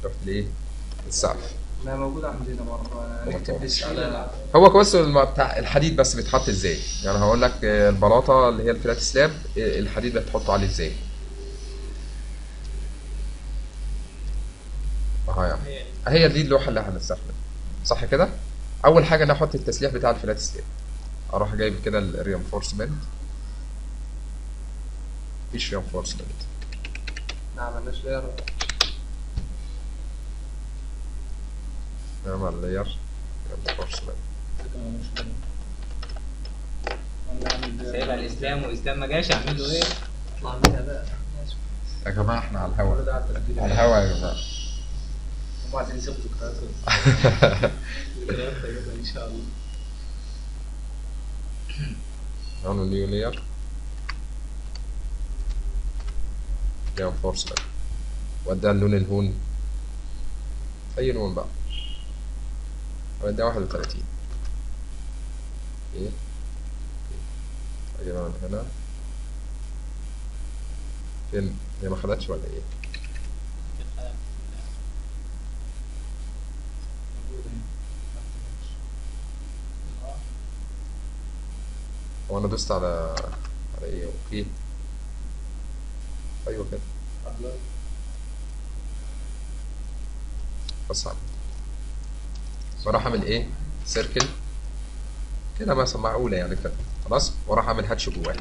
رحت لايه السقف ما موجود عندنا برضه انا نكتب بس على هو كويس الم- بتاع الحديد بس بيتحط ازاي يعني هقول لك آه، البلاطه اللي هي الفلات سلاب آه، الحديد بتحطه عليه ازاي اهو يعني هي دي اللوحه اللي هنستخدم صح كده اول حاجه انا احط التسليح بتاع الفلات سلاب اروح جايب كده الرينفورسمنت مفيش رينفورسمنت ما عملناش لير نعمل لاير رينفورسمنت سايبها الاسلام والاسلام ما جاش اعمل له ايه؟ اطلع بيها بقى ماشي. يا جماعه احنا على كل الهوا ده على التسجيل على الهوا يا جماعه هم عايزين يسيبوا ذكريات ذكريات طيبة ان شاء الله نعمل نيو لاير reinforcement واديها اللون الهون اي لون بقى واديها واحد وتلاتين ايه اجيبها من هنا فين هي ما خدتش ولا ايه هو انا دوست على على ايه اوكي ايوه كده بس عم وراح اعمل ايه سيركل كده مثلا معقوله يعني كده خلاص وراح اعمل هاتش جواه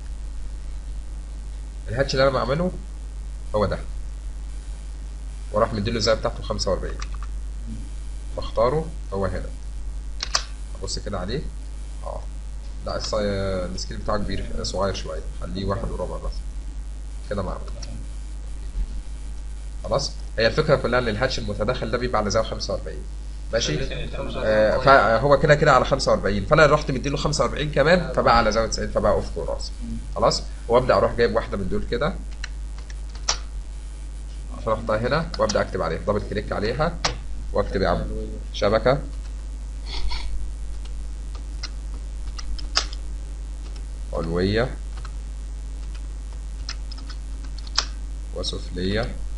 الهاتش اللي انا بعمله هو ده وراح مديله الزاويه بتاعته 45 بختاره هو هنا ابص كده عليه اه لا الص- السكيل بتاعه كبير صغير شويه خليه واحد وربع بس كده معقول خلاص هي الفكره كلها ان الهاتش المتداخل ده بيبقى على زاويه 45 ماشي آه فهو كده كده على 45 فانا رحت مديله 45 كمان فبقى على زاويه 90 فبقى اوف كوراس خلاص وابدا اروح جايب واحده من دول كده عشان احطها هنا وابدا اكتب عليها دبل كليك عليها واكتب يا عم شبكه علويه وسفليه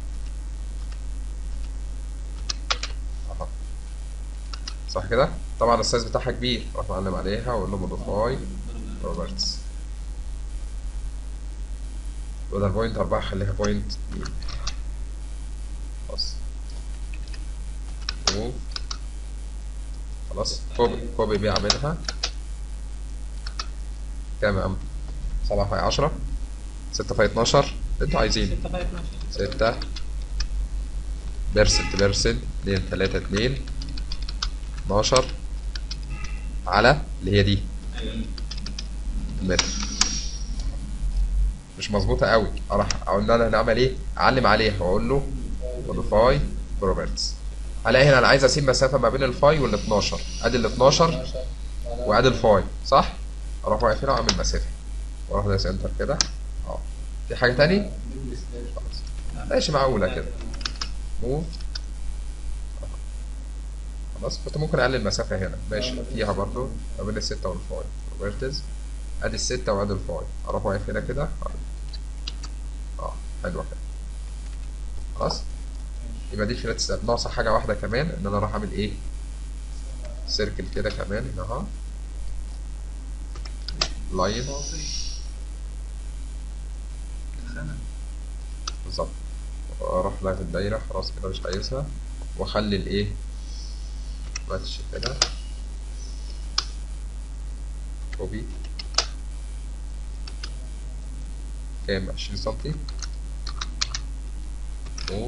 اهو صح كده طبعا السايز بتاعها كبير اروح معلم عليها واقول له موديفاي روبرتس بدل بوينت أربعة خليها بوينت اتنين خلاص موف خلاص كوبي كوبي بيعملها كام يا عم؟ سبعة في عشرة ستة في اتناشر اللي انتوا عايزينه 6 في 12 ستة بيرسنت بيرسنت اتنين تلاتة اتنين اتناشر على اللي هي دي المتر مش مظبوطة قوي اروح اقول له انا هعمل ايه اعلم عليها واقول له موديفاي بروبرتس الاقي هنا انا عايز اسيب مسافة ما بين الفاي وال 12 ادي ال 12 وادي الفاي صح اروح واقف هنا واعمل مسافة واروح دايس انتر كده اه في حاجة تاني خلاص ماشي معقولة كده موف خلاص كنت ممكن اقلل المسافة هنا ماشي فيها برضو ما بين الستة والفاي روبرتز ادي الستة وادي الفاي اروح واقف هنا كده اه حلوة كده خلاص يبقى دي فلات ستاب ناقصة حاجة واحدة كمان ان انا اروح اعمل ايه سيركل كده كمان هنا اهو لاين بالظبط واروح لها في الدايرة خلاص كده مش عايزها واخلي الايه ماتش كده كوبي كام عشرين سنتي موف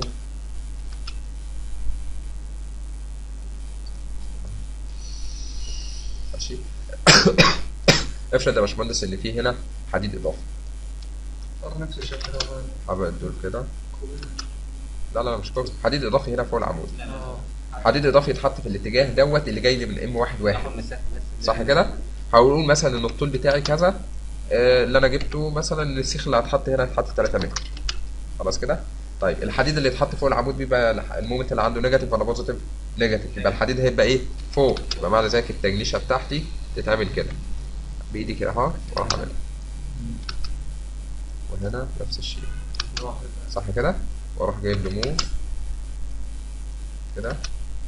ماشي افرض يا باشمهندس ان في هنا حديد اضافي صار نفس الشكل ده وغير. هبعد دول كده لا لا مش كوبي حديد اضافي هنا فوق العمود اه حديد اضافي يتحط في الاتجاه دوت اللي جاي لي من ام واحد واحد باخد مسافه بس صح كده هقول مثلا ان الطول بتاعي كذا آه، اللي انا جبته مثلا السيخ اللي هتحط هنا هيتحط 3 متر خلاص كده طيب الحديد اللي يتحط فوق العمود بيبقى الح- المومنت اللي عنده نيجاتيف ولا بوزيتيف نيجاتيف يبقى الحديد هيبقى ايه فوق يبقى معنى ذلك التجنيشه بتاعتي تتعمل كده بايدي كده اهو واروح اعملها وهنا نفس الشيء واحد صح كده واروح جايب له موف كده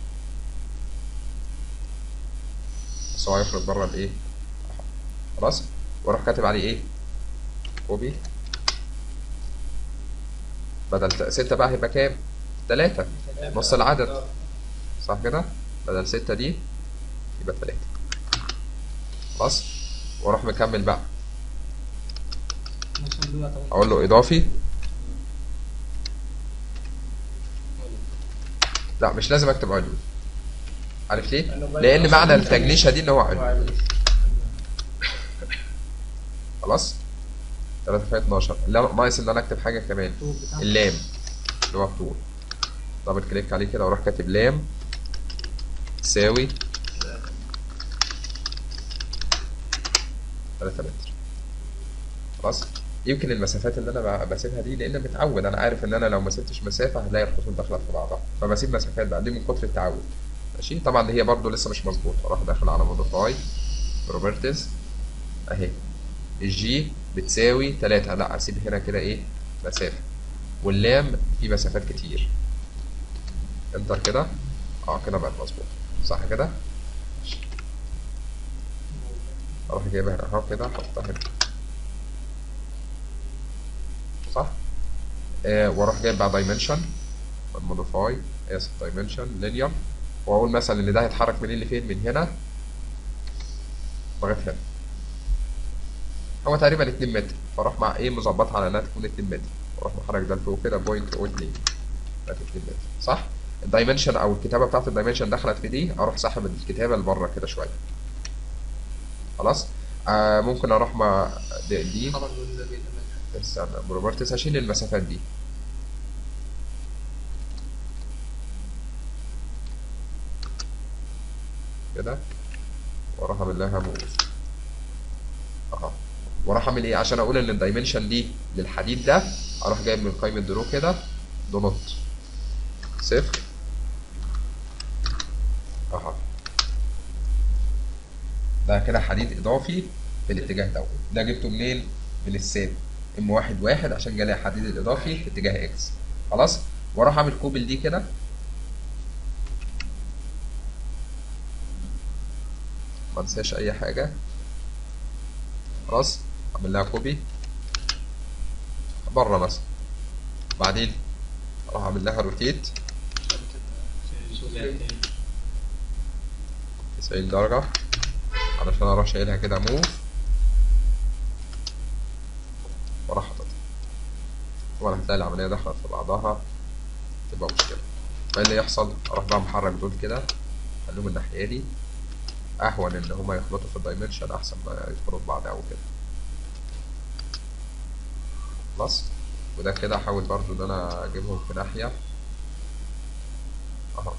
بس هو هيخرج بره الايه خلاص واروح كاتب عليه ايه كوبي بدل ت- ستة بقى هيبقى كام تلاتة نص العدد صح كده بدل ستة دي يبقى تلاتة خلاص واروح مكمل بقى عشان دول طبعا اقول له اضافي لا مش لازم اكتب علوي عارف ليه لان معنى التجنيشه دي ان هو علوي خلاص 3 في 12 لا ناقص ان انا اكتب حاجه كمان الطول بتاعه اللام اللي هو الطول دبل كليك عليه كده واروح كاتب لام تساوي 3 متر خلاص يمكن المسافات اللي انا ب- بسيبها دي لان متعود انا عارف ان انا لو ما سبتش مسافه هلاقي الخطوط داخله في بعضها فبسيب مسافات بقى دي من كتر التعود ماشي طبعا هي برضو لسه مش مظبوطه اروح داخل على موديفاي بروبرتيز اهي الجي بتساوي 3 لا اسيب هنا كده ايه مسافه واللام في مسافات كتير انتر كده اه كده بقت مظبوط صح كده اروح جايبها هنا اهو كده احطها هنا صح آه واروح جايب بقى دايمنشن موديفاي اسف دايمنشن لينير واقول مثلا ان ده هيتحرك منين لفين من هنا لغايه هنا هو تقريبا 2 متر فاروح مع ايه مظبطها على انها تكون 2 متر واروح محرك ده لفوق كده بوينت او 2 بقت 2 متر صح الدايمنشن او الكتابه بتاعت الدايمنشن دخلت في دي اروح ساحب الكتابه لبره كده شويه خلاص آه ممكن اروح مع دي, دي طبعا دول ده بيتم استنى بروبرتس هشيل المسافات دي كده واروح اعمل لها موف اهو واروح اعمل ايه عشان اقول ان الدايمنشن دي للحديد ده اروح جايب من قائمه درو كده دونوت صفر اهو ده كده حديد اضافي في الاتجاه ده ده جبته منين من الساب ام واحد واحد عشان جالي الحديد الاضافي في اتجاه اكس خلاص واروح اعمل كوبل دي كده ما انساش اي حاجه خلاص اعمل لها كوبي بره مثلا بعدين اروح اعمل لها روتيت 90 درجه علشان اروح شايلها كده موف واروح حاططها طبعا هتلاقي العملية دخلت في بعضها تبقى مشكلة فايه اللي يحصل اروح بقى محرك دول كده خليهم الناحية دي اهون ان هما يخبطوا في الدايمنشن احسن ما يدخلوا في بعض او كده خلاص وده كده احاول برضو ان انا اجيبهم في ناحية اهو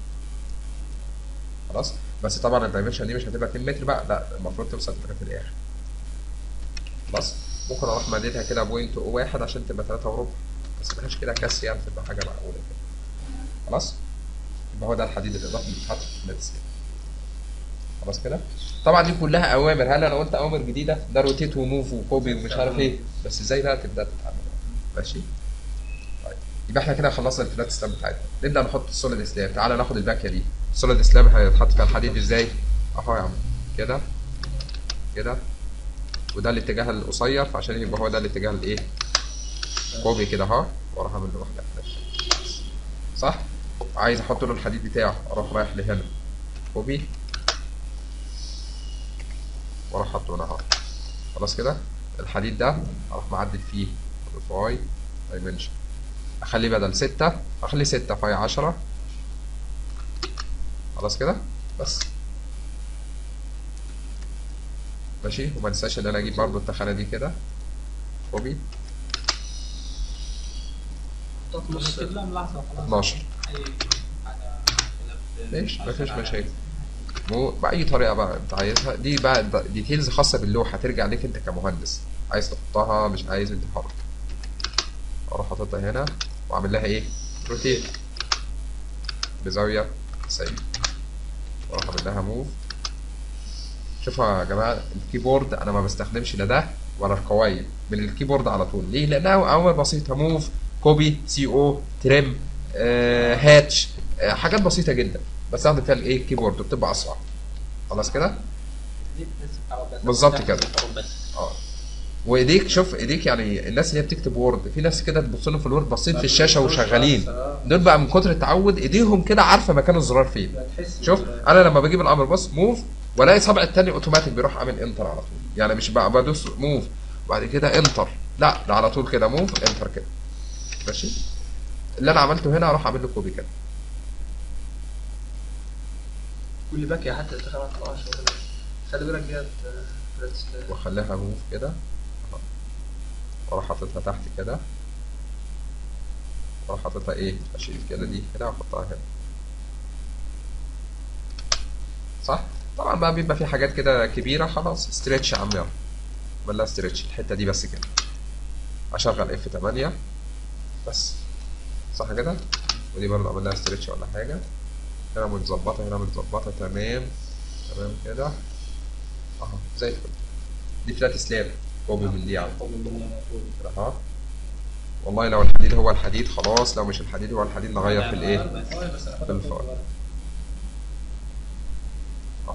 خلاص بس طبعا الدايمنشن دي مش هتبقى 2 متر بقى لا المفروض توصل لغايه الاخر خلاص ممكن اروح مديتها كده بوينت او واحد عشان تبقى 3 وربع بس مبقاش كده كاس يعني تبقى حاجه معقوله كده خلاص يبقى هو ده الحديد الاضافي اللي بيتحط في الميدسين خلاص كده طبعا دي كلها اوامر هل انا قلت اوامر جديده ده روتيت وموف وكوبي ومش عارف ايه بس ازاي بقى تبدا تتعامل ماشي طيب يبقى احنا كده خلصنا الفلات سلاب بتاعتنا نبدا نحط السوليد سلاب تعالى ناخد الباكيه دي السوليد سلاب هيتحط فيها الحديد ازاي اهو يا عم كده كده وده الاتجاه القصير فعشان يبقى هو ده الاتجاه الايه كوبي كده اهو واروح اعمل له واحده فلاش صح عايز احط له الحديد بتاعه اروح رايح لهنا كوبي واروح حاطه هنا اهو خلاص كده الحديد ده اروح معدل فيه فاي دايمنشن اخليه بدل ستة اخليه ستة فاي عشرة خلاص كده بس ماشي وما ننساش ان انا اجيب برضو التخانه دي كده كوبي نص نكتب لها ملاحظة وخلاص 12 أي حاجة خلاف ماشي مفيش مشاكل مو بأي طريقة بقى أنت عايزها دي بقى د- ديتيلز خاصة باللوحة ترجع ليك أنت كمهندس عايز تحطها مش عايز أنت حر أروح حاططها هنا وأعمل لها إيه؟ روتيت بزاوية 90 وأروح أعمل لها موف شوفوا يا جماعة الكيبورد أنا ما بستخدمش لا ده ولا القوايم من الكيبورد على طول ليه؟ لأنها أول بسيطة موف كوبي سي أو تريم آه، هاتش آه، حاجات بسيطه جدا بستخدم فيها الايه الكيبورد بتبقى اسرع خلاص كده دي بس بتعود بس. بالظبط بتاخد كده. الحروف بس اه وايديك شوف ايديك يعني الناس اللي هي بتكتب وورد في ناس كده تبص لهم في الوورد باصين في الشاشه وشغالين دول بقى من كتر التعود ايديهم كده عارفه مكان الزرار فين تحس شوف انا لما بجيب الامر بص موف والاقي صبع التاني اوتوماتيك بيروح عامل انتر على طول يعني مش بقى بدوس موف وبعد كده انتر لا ده على طول كده موف انتر كده ماشي اللي انا عملته هنا اروح اعمل له كوبي كده كل باكية حتى تخيل ما تطلعش ولا خلي بالك ديت آه، ثلاث سلاح. واخليها موف كده أهو. واروح حاططها تحت كده واروح حاططها ايه اشيل كده دي كده واحطها هنا صح طبعا بقى بيبقى في حاجات كده كبيره خلاص ستريتش يا عم يلا اعمل لها ستريتش الحته دي بس كده اشغل اف 8 بس صح كده ودي برضه اعمل لها ستريتش ولا حاجه هنا متظبطه هنا متظبطه تمام تمام كده اهو زي الفل دي فلات سلاب كوبي من دي يعني كده اهو والله لو الحديد هو الحديد خلاص لو مش الحديد هو الحديد نغير في الايه في الفار اه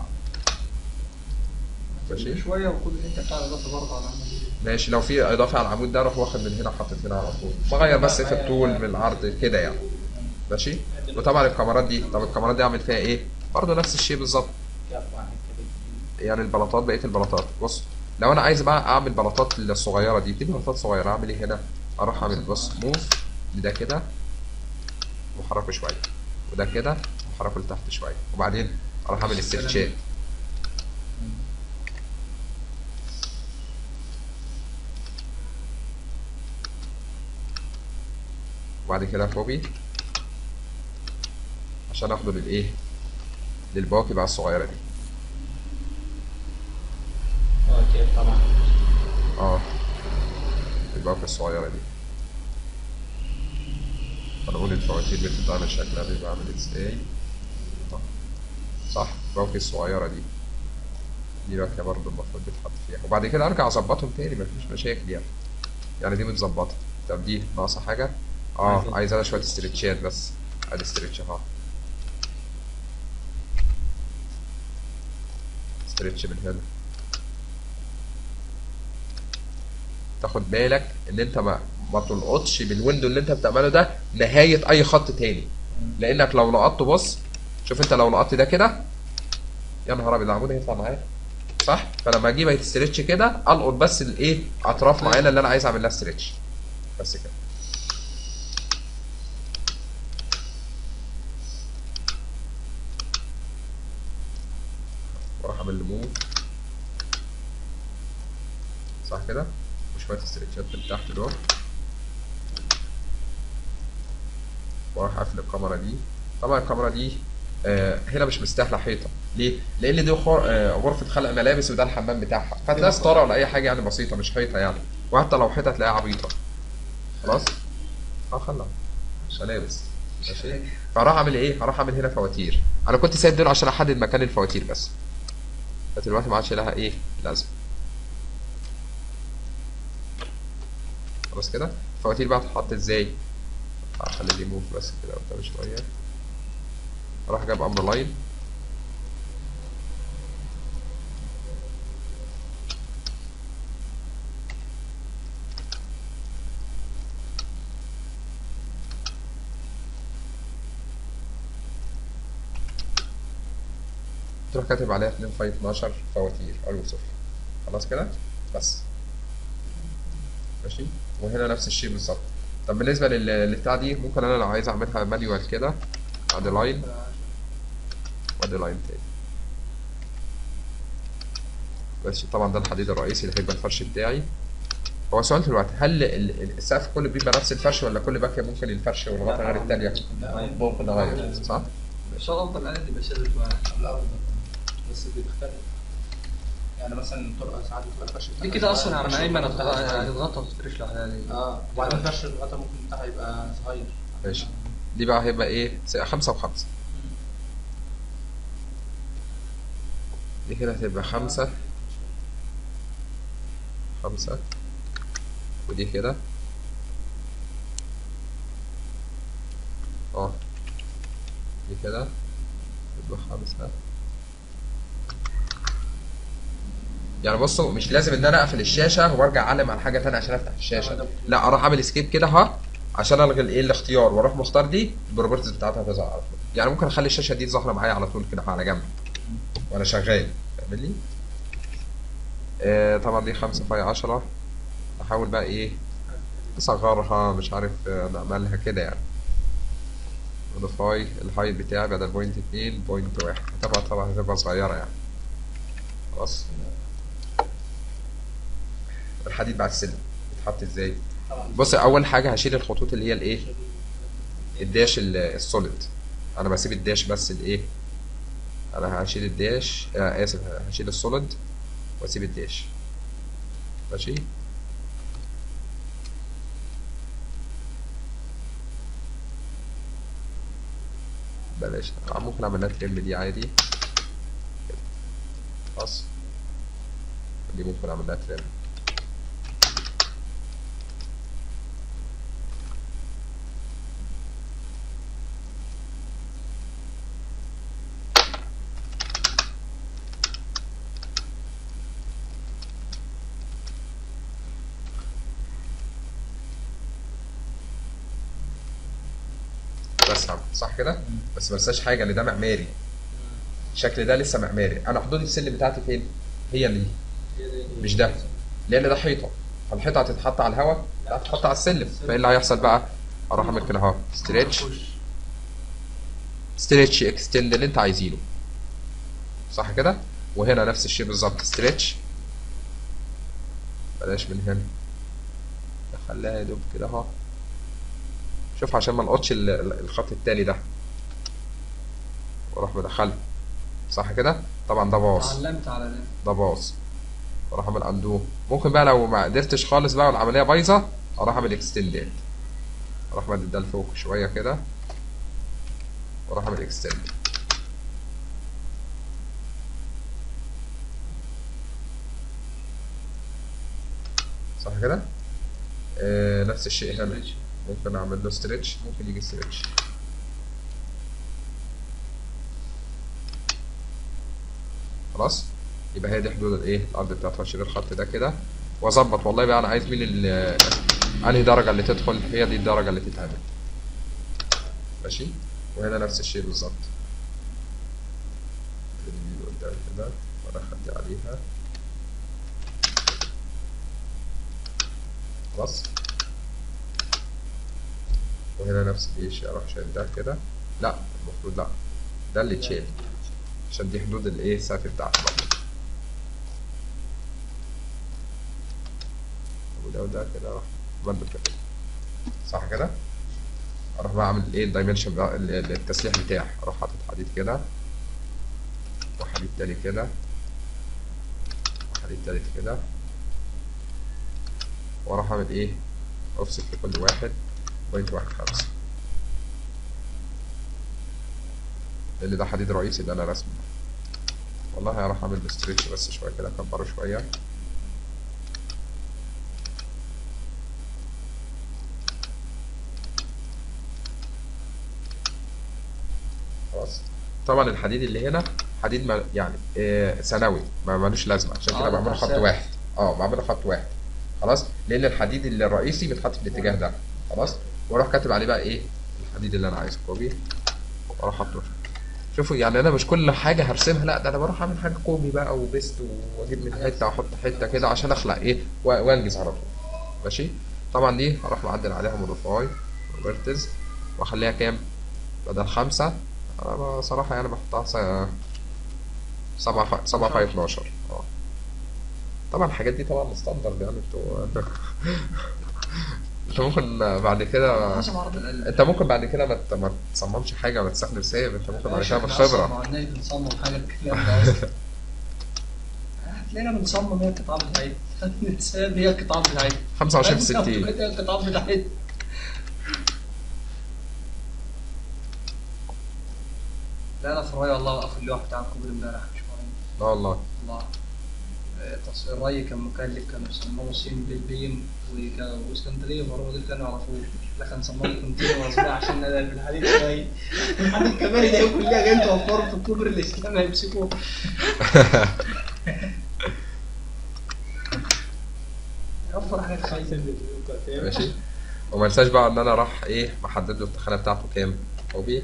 ماشي شوية وكل اللي انت بتاع الاضافة برضه على العملية ماشي لو في اضافه على العمود ده اروح واخد من هنا حاطط هنا على طول بغير بس في الطول من العرض كده يعني ماشي وطبعا الكاميرات دي طب الكاميرات دي اعمل فيها ايه برضه نفس الشيء بالظبط يعني البلاطات بقيه البلاطات بص لو انا عايز بقى اعمل بلاطات الصغيره دي دي بلاطات صغيره اعمل ايه هنا اروح اعمل بص موف لده كده واحركه شويه وده كده واحركه لتحت شويه وبعدين اروح اعمل استرتشات وبعد كده كوبي عشان اخده للايه للبواكي بقى الصغيره دي اه كده طبعا اه البواكي الصغيره دي هنقول الفواتير بتتعمل شكلها بيبقى عامل ازاي آه. صح البواكي الصغيره دي دي باكيه برضه المفروض تتحط فيها وبعد كده ارجع اظبطهم تاني مفيش مشاكل يعني يعني دي متظبطه طب دي ناقصه حاجه اه عايز انا شويه استرتشات بس ادي استرتش اهو استرتش من هنا تاخد بالك ان انت ما ما تلقطش بالويندو اللي انت بتعمله ده نهايه اي خط تاني لانك لو لقطته بص شوف انت لو لقطت ده كده يا نهار ابيض العمود هيطلع معايا صح فلما اجيب استرتش كده القط بس الايه اطراف معينه اللي انا عايز اعمل لها استرتش بس كده واروح اعمل له موف صح كده وشويه استرتشات من تحت دول واروح اقفل الكاميرا دي طبعا الكاميرا دي آه هنا مش مستاهله حيطه ليه؟ لان دي خر... آه غرفه خلق ملابس وده الحمام بتاعها فتلاقي ستاره ولا اي حاجه يعني بسيطه مش حيطه يعني وحتى لو حيطه تلاقيها عبيطه خلاص؟ اه خلها مش ملابس ماشي فهروح اعمل ايه؟ هروح اعمل هنا فواتير انا كنت سايب دول عشان احدد مكان الفواتير بس فدلوقتي ما عادش لها ايه لازمه خلاص كده الفواتير بقى هتتحط ازاي هخلي دي موف بس كده قدام شويه اروح جايب امر لاين تروح كاتب عليها 2 في 12 فواتير علو صفر خلاص كده بس ماشي وهنا نفس الشيء بالظبط طب بالنسبه لل- للبتاع دي ممكن انا لو عايز اعملها مانيوال كده ادي لاين وادي لاين تاني بس طبعا ده الحديد الرئيسي اللي هيبقى الفرش بتاعي هو سؤال دلوقتي هل ال- ال- السقف كله بيبقى نفس الفرش ولا كل باكيه ممكن الفرش والغطا غير التانية؟ ممكن نغير صح؟ بس هو افضل الان تبقى شدت معاك لا بس بتختلف يعني مثلا الطرقه ساعات بتبقى فرش دي كده اصلا على ما ايمن هتتغطى وتفرش لوحدها دي اه وبعدين فرش الغطا ممكن بتاعها يبقى صغير ماشي دي بقى هيبقى ايه؟ س- خمسة وخمسة دي كده هتبقى خمسة خمسة ودي كده اه دي كده نروح خمسة يعني بصوا مش لازم ان انا اقفل الشاشه وارجع اعلم على حاجه تانية عشان افتح الشاشه لا اروح اعمل اسكيب كده ها عشان الغي الايه الاختيار واروح مختار دي البروبرتيز بتاعتها هتظهر على طول يعني ممكن اخلي الشاشه دي ظاهره معايا على طول كده على جنب وانا شغال فاهم لي آه طبعا دي 5 فاي 10 احاول بقى ايه اصغرها مش عارف آه، نعملها كده يعني موديفاي الهايت بتاعي بدل بوينت 2 بوينت 1 طبعا طبعا هتبقى صغيره يعني خلاص الحديد بعد السلم يتحط ازاي طبعا بص اول حاجه هشيل الخطوط اللي هي الايه الداش ال- السوليد انا بسيب الداش بس الايه انا هشيل الداش آه اسف هشيل السوليد واسيب الداش ماشي بلاش آه، ممكن اعملها ترم دي عادي كده. خلاص دي ممكن اعملها ترم بس عم صح كده بس ما تنساش حاجه ان ده معماري الشكل ده لسه معماري انا حدود السلم بتاعتي فين هي اللي مش ده لان ده حيطه فالحيطه هتتحط على الهواء لا هتتحط على السلم فايه اللي هيحصل بقى اروح اعمل كده اهو ستريتش ستريتش اكستند اللي انت عايزينه صح كده وهنا نفس الشيء بالظبط ستريتش بلاش من هنا خليها يا دوب كده اهو شوف عشان ما نقطش ال- ال- الخط التاني ده واروح مدخله صح كده طبعا ده باظ علمت على ده ده باظ اروح اعمل اندو ممكن بقى لو ما قدرتش خالص بقى والعمليه بايظه اروح اعمل اكستندات اروح مدد ده لفوق شويه كده واروح اعمل اكستند صح كده آه نفس الشيء هنا ممكن اعمل له ستريتش ممكن يجي ستريتش خلاص يبقى هي دي حدود الايه الارض بتاعت اشيل الخط ده كده واظبط والله بقى انا عايز مين ال- انهي درجه اللي تدخل هي دي الدرجه اللي تتعمل ماشي وهنا نفس الشيء بالظبط اللي قدام كده وادخل دي عليها خلاص وهنا نفس الشيء اروح شايل ده كده لا المفروض لا ده اللي اتشال عشان دي حدود الايه السقف بتاعته برضه وده وده كده اروح برضه كده صح كده اروح بقى اعمل ايه الدايمنشن بقى ال- ال- التسليح بتاعي اروح حاطط حديد كده وحديد تاني كده وحديد تالت كده واروح اعمل ايه اوفست في كل واحد بوينت واحد خمسة لان ده حديد رئيسي اللي انا رسمه والله هروح اعمل ستريتش بس شويه كده اكبره شويه خلاص طبعا الحديد اللي هنا حديد ما يعني آه ثانوي ما ملوش لازمه عشان كده آه، بعمله خط ثابت. واحد اه بعمله خط واحد خلاص لان الحديد اللي الرئيسي بيتحط في الاتجاه ده خلاص واروح كاتب عليه بقى ايه الحديد اللي انا عايزه كوبي واروح حاطه شوفوا يعني انا مش كل حاجه هرسمها لا ده انا بروح اعمل حاجه كوبي بقى وبيست واجيب من حته واحط حته كده عشان اخلق ايه و- وانجز على طول ماشي طبعا دي هروح معدل عليها موديفاي وفيرتز واخليها كام بدل خمسة انا بصراحه يعني بحطها س- سبعة فا- سبعة فايف 12 اه طبعا الحاجات دي طبعا ستاندرد يعني انتوا انت ممكن بعد كده حسب عرض القلب انت ممكن بعد كده ما ت- ما تصممش حاجه ولا تستخدم سيف انت ممكن بعد كده بالخبره ما عندناش بنصمم حاجه الكلام ده اصلا هتلاقينا بنصمم هي القطعه بتاعتنا الانسان هي القطعه بتاعتنا 25 في أنت 60 هي القطعه بتاعتنا لا انا في رايي والله وقف اللوح بتاع الكوبري امبارح مش مهم لا والله والله آه، تصوير الري كان مكلف كانوا يصمموا صين بالبيم وكان- واسكندريه ومروه دول كانوا يعرفوه احنا هنسموه كونتينوس بقى عشان ندل بالحديد شويه الحديد كمان يلاقوا كلها جايين توفروا في الكوبري الاسلام هيمسكوه يوفر حاجات خايفه ماشي وما انساش بقى ان انا راح ايه محدد له التخانه بتاعته كام او بي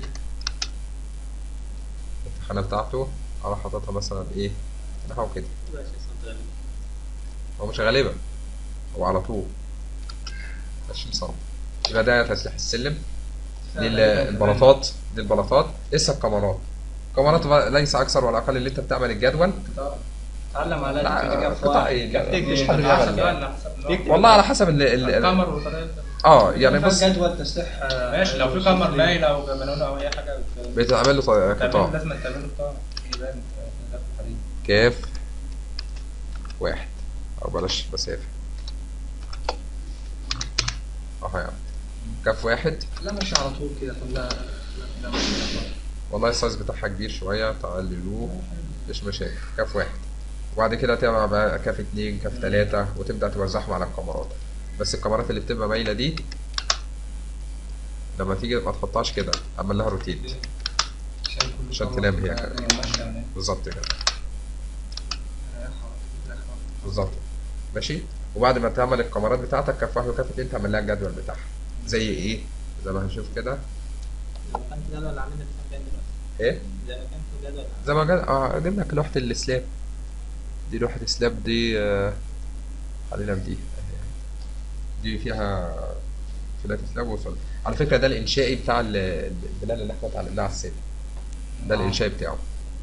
التخانه بتاعته اروح حاططها مثلا ايه نحو كده هو مش غالبا هو على طول 20 سم يبقى ده تسليح السلم دي ال- البلاطات دي البلاطات لسه الكاميرات الكاميرات بقى ليس اكثر ولا اقل اللي انت بتعمل الجدول اتعلم على لا، الاتجاه في قطع واحد. ايه؟ لا، تكتب مش إيه؟ حد حسب بيعمل. بقى حسب والله على حسب ال ال ال- كامر وطريقه اه يعني يعني بص جدول تسليح آه، ماشي لو في كامر باينه او جبلونه او اي حاجه بيتعمل له ط- تعمله قطاع لازم تعمله قطاع يبان في الحديد كاف واحد او بلاش مسافة اهو يعني كاف واحد لا ماشي على طول كده كلها لا لا والله السايز بتاعها كبير شوية تقللوه مش مشاكل كاف واحد وبعد كده تعمل بقى كاف اتنين كاف تلاتة وتبدأ توزعهم على الكاميرات بس الكاميرات اللي بتبقى مايلة دي لما تيجي ما تحطهاش كده اعمل لها روتيت عشان تنام هي كده. بالظبط كده بالظبط ماشي وبعد ما تعمل الكاميرات بتاعتك كاف واحد وكاف اتنين تعمل لها الجدول بتاعها زي ايه زي ما هنشوف كده كان في جدول عاملين في مكان دلوقتي ايه زي ما كان في جدول زي ما قال اه اجيب لك لوحة السلاب دي لوحة السلاب دي آه، خلينا في دي دي فيها فلات سلاب وصل على فكرة ده الإنشائي بتاع ال- البلاد اللي احنا اتعلمناه على السيت ده الإنشائي بتاعه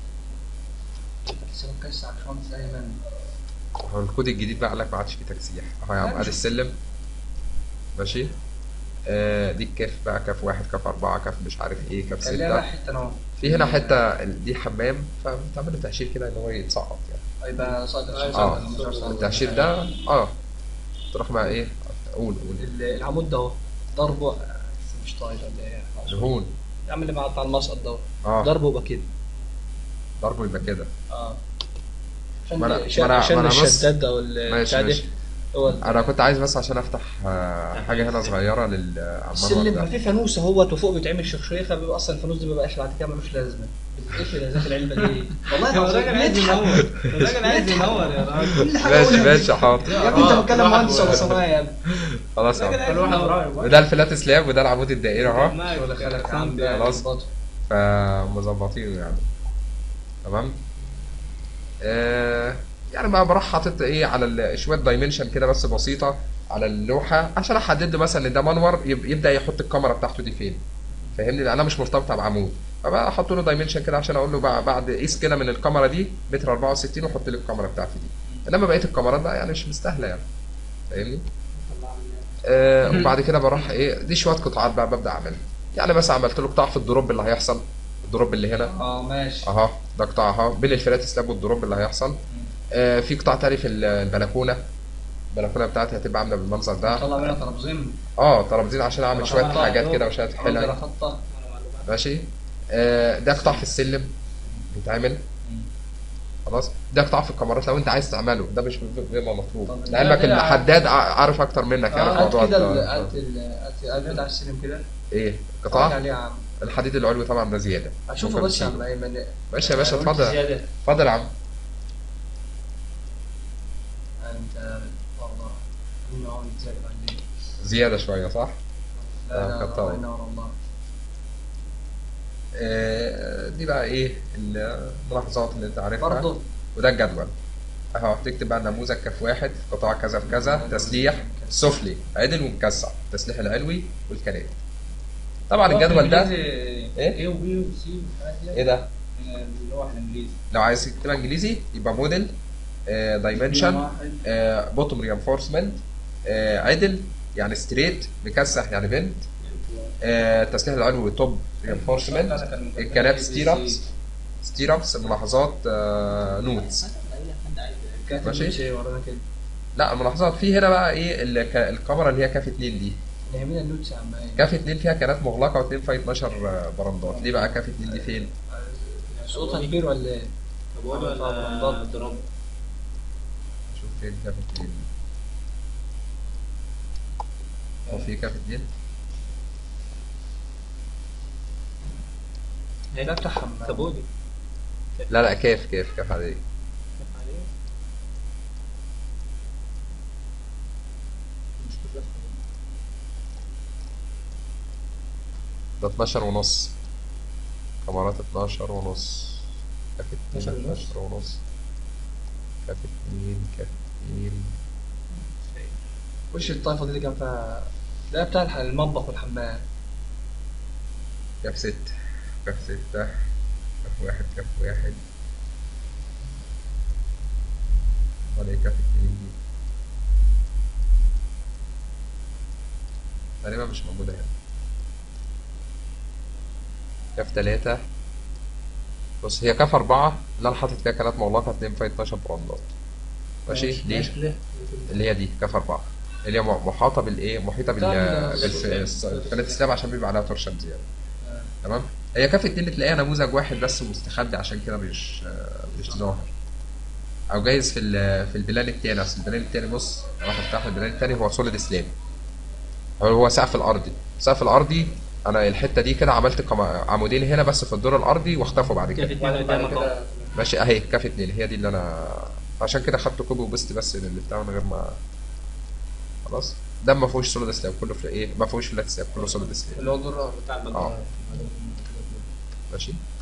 بس مكسر على الخمس ايمن هو الكود الجديد بقى قال لك ما عادش فيه تكسيح اهو يا عم ادي السلم ماشي آه دي الكاف بقى كاف واحد كاف أربعة كاف مش عارف ايه كاف خليها بقى ستة حته نوع في هنا حتة دي حمام فبتعمل له تهشير كده ان هو يتسقط يعني هيبقى صادق اه التهشير ده اه تروح بقى ايه قول قول العمود ده اهو ضربه مش طاير ولا ايه دهون يا عم اللي مع بتاع المسقط ده اه ضربه يبقى كده ضربه يبقى كده اه ما أنا- عشان ما أنا- عشان ما أنا بص- الشداد او ال- ماشي بتاع ده ماشي هو انا كنت عايز بس عشان افتح آه، حاجه هنا صغيره للعمال السلم ما ده في فانوس اهوت وفوق بيتعمل شخشيخه بيبقى اصلا الفانوس ده ما بقاش بعد كده ملوش لازمه بتقفل ازاز العلبه دي والله هو الراجل عايز ينور الراجل عايز ينور يا راجل كل حاجه ماشي أقولها. ماشي حاضر يا ابني انت آه، بتكلم كل واحد مهندس ولا و- صنايعي يا ابني خلاص يا الراجل عم عايز كل واحد ينور رايه وده الفلات سلاب وده العمود الدائري اهو ولا خلك يا عم خلاص. فمظبطينه يعني تمام آه يعني بقى بروح حاطط ايه على ال- شويه دايمنشن كده بس بسيطه على اللوحه عشان احدد له مثلا ان ده منور يب- يبدا يحط الكاميرا بتاعته دي فين فاهمني لان انا مش مرتبطه بعمود فبقى احط له دايمنشن كده عشان اقول له بقى بعد قيس كده من الكاميرا دي متر 64 وحط لي الكاميرا بتاعتي دي انما بقيه الكاميرات بقى يعني مش مستاهله يعني فاهمني آه وبعد كده بروح ايه دي شويه قطاعات بقى ببدا اعملها يعني مثلا عملت له قطاع في الدروب اللي هيحصل الدروب اللي هنا اه ماشي اهو ده قطاع اهو بين الفلات سلاب والدروب اللي هيحصل آه في قطاع تاني في ال- البلكونه البلكونه بتاعتي هتبقى عامله بالمنظر ده طلع منها ترابزين اه ترابيزين عشان اعمل شويه طبعا. حاجات كده وشويه اقدر حلل احطها ماشي آه ده قطاع في السلم بيتعمل خلاص ده قطاع في الكاميرات لو انت عايز تعمله ده مش بيبقى مطلوب طب لعلمك ده- ده- الحداد ع- عارف اكتر منك يعني في اه موضوع هات كده ال- ال- هات ال- هات القلب بتاع السلم كده ايه قطع قطاع عليه يا عم الحديد العلوي طبعا ده زياده اشوفه ممكن بس يا تشيله. عم ايمن ماشي يا باشا قلت اتفضل زياده اتفضل يا عم انت والله مين هو زياده بعدين زياده شويه صح لا آه، لا كتر. الله ينور الله آه، دي بقى ايه الملاحظات اللي انت عارفها برضه وده الجدول اهو تكتب بقى نموذج كف واحد قطاع كذا في كذا تسليح سفلي عدل ومكسع التسليح العلوي والكنات طبعا الجدول ده ايه إيه؟ وبي وسي والحاجات دي ايه ده اللوح الانجليزي لو عايز تكتبها انجليزي يبقى موديل دايمنشن واحد. بوتوم رينفورسمنت عدل يعني ستريت مكسح يعني بنت آه، التسليح العلوي توب رينفورسمنت الكنات ستيرابس ستيرابس ملاحظات نوتس كاتب ماشي. شيء ورانا كده لا الملاحظات في هنا بقى ايه ال- ك- الكاميرا اللي هي كاف 2 دي يهمنا النوتس يا عم ايمن كاف 2 فيها كانات مغلقه و2 فيها 12 برندات ليه بقى كاف 2 دي فين؟ صوتها كبير ولا ايه؟ طب هو ولا ضرب شوف فين كاف 2 هو في كاف 2 هي ده بتاع حمام كابودي لا لا كيف كيف كيف عليه كيف عليه مش بالظبط ده 12 ونص كاميرات 12 ونص كاف 12 اتنين ونص؟ 12 ونص كاف اتنين كاف اتنين وش الطائفة دي اللي كان فيها ده بتاع الح- المطبخ والحمام كاف ستة كاف ستة كاف واحد كاف واحد ولا كاف اتنين دي تقريبا مش موجودة هنا كاف تلاتة بص هي كاف أربعة اللي أنا حاطط فيها كانت مغلقة اتنين فيها 12 براندات ماشي دي ليه؟ اللي هي دي كاف أربعة اللي هي محاطة بالإيه محيطة بال بتاع ال- بالفنات السلام عشان بيبقى عليها ترشة زيادة آه. تمام هي كاف اتنين تلاقيها نموذج واحد بس مستخبي عشان كده مش مش ظاهر او جايز في ال- في البلان التاني اصل البلان التاني بص راح افتح البلان التاني هو سوليد سلاب هو هو سقف الارضي السقف الارضي انا الحته دي كده عملت كما- عمودين هنا بس في الدور الارضي واختفوا بعد كيف كده اتنين قدامك اهو كده ماشي اهي كاف اتنين هي دي اللي انا عشان كده خدت كوبي وبست بس اللي بتاع من غير ما خلاص ده ما فيهوش سوليد سلاب كله في ايه ما فيهوش فلات سلاب كله سوليد سلاب اللي هو الدور بتاع اه البنطلون ماشي